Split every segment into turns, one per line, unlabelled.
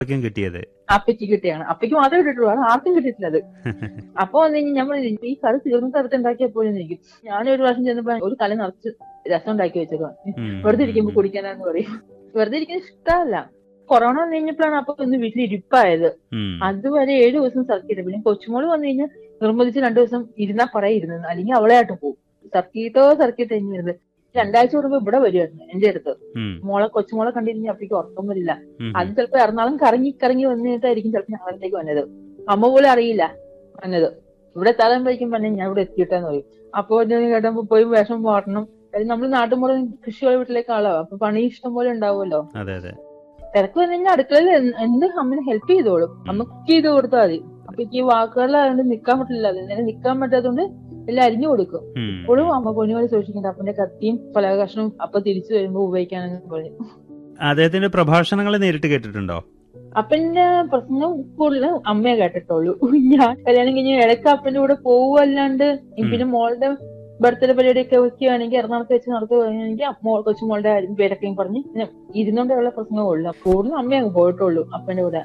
ആർക്കും കിട്ടിയത്
അപ്പയ്ക്ക് കിട്ടിയാണ് അപ്പയ്ക്ക് മാത്രമേ കിട്ടിയിട്ടുള്ളൂ അത് ആർക്കും കിട്ടിയിട്ടില്ല അത് അപ്പൊ വന്നു കഴിഞ്ഞാൽ ഞാൻ പറഞ്ഞു, ഈ കറി തീർന്ന സ്ഥലത്ത് ഉണ്ടാക്കിയപ്പോഴും എനിക്ക് ഞാൻ ഒരു പ്രാവശ്യം ചെന്നപ്പോ ഒരു കല നിറച്ച് രസം ഉണ്ടാക്കി വെച്ചേക്കാം
ഉം.
വെറുതെ ഇരിക്കുമ്പോ കുടിക്കാനാന്ന് പറയും വെറുതെ ഇരിക്കുന്നത് ഇഷ്ടമല്ല കൊറോണ വന്നു കഴിഞ്ഞപ്പോഴാണ് അപ്പൊ ഒന്ന് വീട്ടിൽ ഇരിപ്പായത്
ഉം.
അതുവരെ ഏഴു ദിവസം സർക്കിട്ട് പിന്നെ കൊച്ചുമോള് വന്നു കഴിഞ്ഞാൽ നിർബന്ധിച്ച് രണ്ടു ദിവസം ഇരുന്നാ പറയാ ഇരുന്നത് അല്ലെങ്കിൽ അവളെ ആയിട്ട് പോകും സർക്കിട്ടോ സർക്കിട്ട് തന്നെ ഇരുന്നത് രണ്ടാഴ്ച കൂടുമ്പോ ഇവിടെ വരുമായിരുന്നു എന്റെ അടുത്ത്
ഉം.
മോളെ കൊച്ചുമോളെ കണ്ടിരുന്നെങ്കിൽ അപ്പഴേക്ക് ഉറക്കം വരില്ല
ഉം.
അത് ചിലപ്പോ എറണാകുളം കറങ്ങി കറങ്ങി വന്നിട്ടായിരിക്കും ചിലപ്പോ ഞങ്ങളിലേക്ക് വന്നത് അമ്മ പോലും അറിയില്ല വന്നത് ഇവിടെ എത്താതാകുമ്പോഴേക്കും പറഞ്ഞ ഞാൻ ഇവിടെ എത്തിയിട്ടെന്ന് പറയും അപ്പൊ ഞാൻ കേട്ടപ്പോ പോയി വിഷം മാറണം കാര്യം നമ്മൾ നാട്ടുമ്പുറം കൃഷിയുള്ള വീട്ടിലേക്ക് ആളാവും അപ്പൊ പണി ഇഷ്ടം പോലെ ഉണ്ടാവുമല്ലോ
അതെ അതെ
തിരക്ക് വന്നു കഴിഞ്ഞാൽ അടുക്കളയിൽ എന്ത് എന്ത് അമ്മനെ ഹെൽപ്പ് ചെയ്തോളും അമ്മ കുക്ക് ചെയ്ത് കൊടുത്താൽ മതി അപ്പൊ ഈ വാക്കുകളിലായതുകൊണ്ട് നിക്കാൻ പറ്റില്ല അതിന് നിക്കാൻ പറ്റാത്തതുകൊണ്ട് എല്ലാം അരിഞ്ഞു കൊടുക്കും
ഉം.
ഇപ്പോഴും അമ്മ പൊന്നുപോലെ സൂക്ഷിക്കുന്നുണ്ട് അപ്പന്റെ കത്തിയും പല കഷ്ണവും അപ്പൊ തിരിച്ചു വരുമ്പോ ഉപയോഗിക്കാനെന്ന് പറഞ്ഞു
അദ്ദേഹത്തിന്റെ പ്രഭാഷണങ്ങൾ നേരിട്ട് കേട്ടിട്ടുണ്ടോ
അപ്പന്റെ പ്രശ്നം കൂടുതൽ അമ്മയെ കേട്ടിട്ടുള്ളൂ ഞാൻ കല്യാണം കഴിഞ്ഞ് ഇടയ്ക്ക് അപ്പന്റെ കൂടെ പോവുകയല്ലാണ്ട് പിന്നെ മോളുടെ ബർത്ത്ഡേ പരിപാടിയൊക്കെ വെക്കുകയാണെങ്കിൽ എറണാകുളത്ത് വെച്ച് നടത്തുകയാണെങ്കിൽ മോൾ കൊച്ചുമോളുടെ കാര്യം പേരൊക്കെയും പറഞ്ഞ് ഇങ്ങനെ ഇരുന്നോണ്ടുള്ള പ്രശ്നമേ ഉള്ളൂ കൂടുതലും അമ്മ അങ്ങ് പോയിട്ടുള്ളൂ അപ്പന്റെ കൂടെ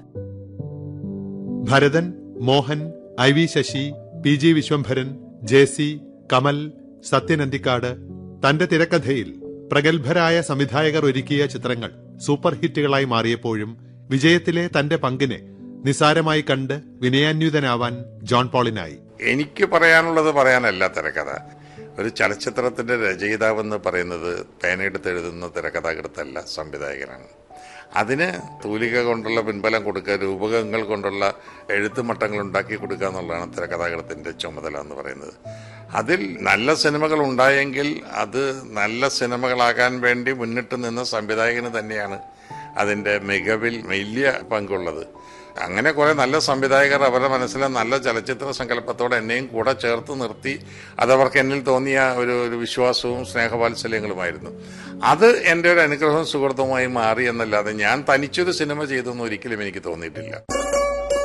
Bharathan Mohan I V Sasi P G Viswambharan J C Kamal Sathyan Anthikad തന്റെ തിരക്കഥയിൽ പ്രഗത്ഭരായ സംവിധായകർ ഒരുക്കിയ ചിത്രങ്ങൾ സൂപ്പർ ഹിറ്റുകളായി മാറിയപ്പോഴും വിജയത്തിലെ തന്റെ പങ്കിനെ നിസാരമായി കണ്ട് വിനയാന്വിതനാവാൻ ജോൺ പോളിനായി
എനിക്ക് പറയാനുള്ളത് പറയാനല്ല തിരക്കഥ ഒരു ചലച്ചിത്രത്തിന്റെ രചയിതാവെന്ന് പറയുന്നത് പേനയെടുത്ത് എഴുതുന്ന തിരക്കഥാകൃത്തല്ല സംവിധായകനാണ് അതിന് തൂലിക കൊണ്ടുള്ള പിൻബലം കൊടുക്കുക രൂപകങ്ങൾ കൊണ്ടുള്ള എഴുത്തുമട്ടങ്ങൾ ഉണ്ടാക്കി കൊടുക്കുക എന്നുള്ളതാണ് തിരക്കഥാകൃത്തിന്റെ ചുമതല എന്ന് പറയുന്നത് അതിൽ നല്ല സിനിമകൾ ഉണ്ടായെങ്കിൽ അത് നല്ല സിനിമകളാകാൻ വേണ്ടി മുന്നിട്ട് നിന്ന സംവിധായകന് തന്നെയാണ് അതിന്റെ മികവിൽ വലിയ പങ്കുള്ളത് അങ്ങനെ കുറെ നല്ല സംവിധായകർ അവരുടെ മനസ്സിലെ നല്ല ചലച്ചിത്ര സങ്കല്പത്തോടെ എന്നെയും കൂടെ ചേർത്ത് നിർത്തി അതവർക്ക് എന്നിൽ തോന്നിയ ഒരു ഒരു വിശ്വാസവും സ്നേഹവാത്സല്യങ്ങളുമായിരുന്നു അത് എൻ്റെ ഒരു അനുഗ്രഹവും സുഹൃത്തുമായി മാറി എന്നല്ലാതെ ഞാൻ തനിച്ചൊരു സിനിമ ചെയ്തെന്ന് ഒരിക്കലും എനിക്ക് തോന്നിയിട്ടില്ല